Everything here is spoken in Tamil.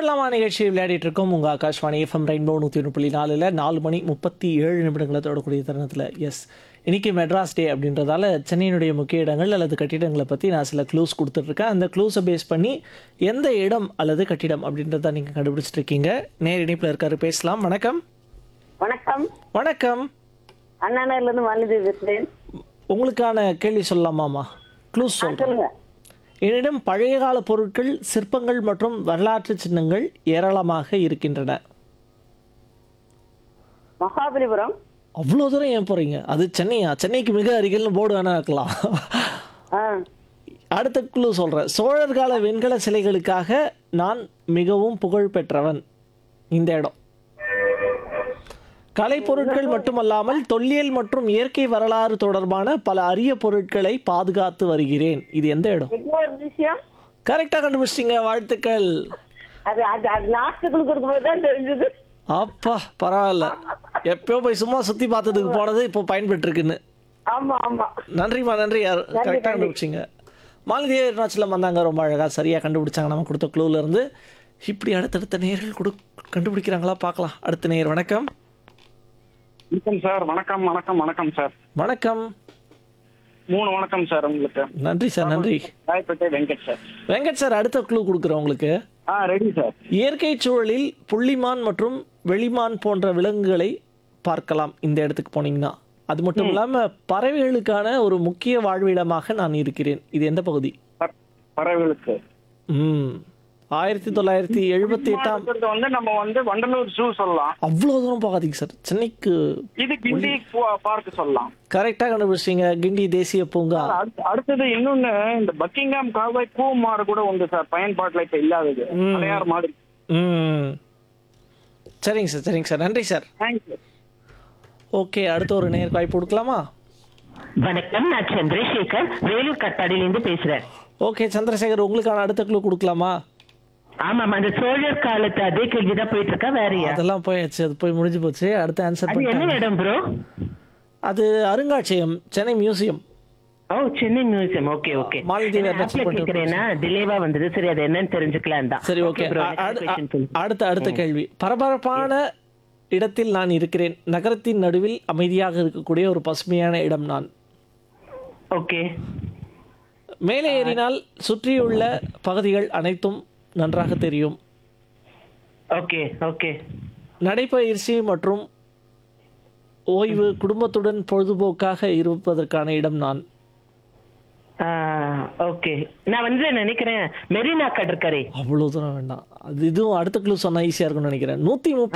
விளையாடலாமா நிகழ்ச்சி விளையாடிட்டு இருக்கோம் உங்கள் ஆகாஷ்வாணி எஃப்எம் ரெயின்போ நூற்றி ஒன்று புள்ளி நாலில் நாலு மணி முப்பத்தி ஏழு நிமிடங்களை தொடக்கூடிய தருணத்தில் எஸ் இன்னைக்கு மெட்ராஸ் டே அப்படின்றதால சென்னையினுடைய முக்கிய இடங்கள் அல்லது கட்டிடங்களை பற்றி நான் சில க்ளூஸ் கொடுத்துட்ருக்கேன் அந்த க்ளூஸை பேஸ் பண்ணி எந்த இடம் அல்லது கட்டிடம் அப்படின்றத நீங்கள் கண்டுபிடிச்சிட்டு இருக்கீங்க நேர் இணைப்பில் இருக்காரு பேசலாம் வணக்கம் வணக்கம் வணக்கம் அண்ணாநகர்ல இருந்து வாலிதி பேசுறேன் உங்களுக்கான கேள்வி சொல்லலாமாமா க்ளூஸ் சொல்கிறேன் சொல்லுங்க என்னிடம் பழைய கால பொருட்கள் சிற்பங்கள் மற்றும் வரலாற்று சின்னங்கள் ஏராளமாக இருக்கின்றன மகாபலிபுரம் அவ்வளோ தூரம் ஏன் போகிறீங்க அது சென்னையா சென்னைக்கு மிக அருகில்னு போர்டு வேணா வைக்கலாம் ஆ அடுத்த குழு சொல்கிறேன் சோழர் கால வெண்கல சிலைகளுக்காக நான் மிகவும் புகழ் பெற்றவன் இந்த இடம் கலைப்பொருட்கள் மட்டுமல்லாமல் தொல்லியல் மற்றும் இயற்கை வரலாறு தொடர்பான பல அரிய பொருட்களை பாதுகாத்து வருகிறேன் இது எந்த இடம் இன்னொரு விஷயம் கரெக்டாக கண்டுபிடிச்சிங்க வாழ்த்துக்கள் அது அது அது லாஸ்ட்டுக்குள்ள கொடுக்கும்போது தான் தெரிஞ்சது அப்பா பரவாயில்ல எப்பயோ போய் சும்மா சுற்றி பார்த்ததுக்கு போனது இப்போ பயன்பெற்றிருக்குன்னு ஆமா ஆமா நன்றிம்மா நன்றி யார் கரெக்டாக கண்டுபிடிச்சிங்க மாலதி அருணாச்சலம் வந்தாங்க ரொம்ப அழகாக சரியாக கண்டுபிடிச்சாங்க நம்ம கொடுத்த க்ளூல இருந்து இப்படி அடுத்தடுத்த நேர்கள் கொடு கண்டுபிடிக்கிறாங்களா பார்க்கலாம் அடுத்த நேர் வணக்கம் வணக்கம் சார் வணக்கம் வணக்கம் வணக்கம் சார் வணக்கம் மூணு வணக்கம் சார் உங்களுக்கு நன்றி சார் நன்றி ராயப்பேட்டை வெங்கட் சார் வெங்கட் சார் அடுத்த க்ளூ கொடுக்குறேன் உங்களுக்கு ஆ ரெடி சார் இயற்கை சூழலில் புள்ளிமான் மற்றும் வெளிமான் போன்ற விலங்குகளை பார்க்கலாம் இந்த இடத்துக்கு போனீங்கன்னா அது மட்டும் இல்லாமல் பறவைகளுக்கான ஒரு முக்கிய வாழ்விடமாக நான் இருக்கிறேன் இது எந்த பகுதி ப- பறவைகளுக்கு ம் ஆயிரத்தி தொள்ளாயிரத்தி எழுபத்தி எட்டாம் இருக்கிறது வந்து நம்ம வந்து வண்டலூர் ஜூ சொல்லலாம் அவ்வளோ தூரம் போகாதீங்க சார் சென்னைக்கு இது கிண்டி பார்க் சொல்லலாம் கரெக்டாக கண்டுபிடிச்சிங்க கிண்டி தேசிய பூங்கா அடுத்து- அடுத்தது இன்னொன்னு இந்த பக்கிங்ஹாம் கால்வாய் பூ மாடு கூட உண்டு சார் பயன்பாட்டுல இப்ப இல்லாதது ம். அடையார் மாடு ம் சரிங்க சார் சரிங்க சார் நன்றி சார் தேங்க்யூ ஓகே அடுத்த ஒரு நேர் வாய்ப்பு கொடுக்கலாமா வணக்கம் நான் சந்திரசேகர் வேலூர் கட்டாடியிலிருந்து பேசுறேன் ஓகே சந்திரசேகர் உங்களுக்கான அடுத்த க்ளூ கொடுக்கலாமா ஆமாம் அந்த சோழர் காலத்து அதே கேள்விதான் போயிட்டு இருக்கா வேறயா அதெல்லாம் போயாச்சு அது போய் முடிஞ்சு போச்சு அடுத்த ஆன்சர் அது என்ன பண்ணிட்டாங்க இடம் ப்ரோ அது அருங்காட்சியகம் Chennai museum oh Chennai museum okay okay மாலத்தீவு நான் அருங்காட்சியகம் ஆப்ல கேக்குறேன்னா டிலேவா வந்தது சரி அது என்னன்னு தெரிஞ்சுக்கலாம் தான் சரி ஓகே bro, அ- next அடு- question சொல்லுங்க. அடுத்த அடுத்த கேள்வி பரபரப்பான இடத்தில் நான் இருக்கிறேன் நகரத்தின் நடுவில் அமைதியாக இருக்கக்கூடிய ஒரு பசுமையான இடம் நான் ஓகே மேலே ஏறினால் சுற்றியுள்ள பகுதிகள் அனைத்தும் நன்றாக தெரியும் ஓகே ஓகே நடைப்பயிற்சி மற்றும் ஓய்வு குடும்பத்துடன் பொழுதுபோக்காக இருப்பதற்கான இடம் நான் ஓகே நான் வந்து நினைக்கிறேன் மெரினா கடற்கரை அவ்வளோ தூரம் வேண்டாம் அது இதுவும் அடுத்த குழு சொன்னா ஈஸியாக இருக்கும்னு நினைக்கிறேன் நூற்றி முப்பது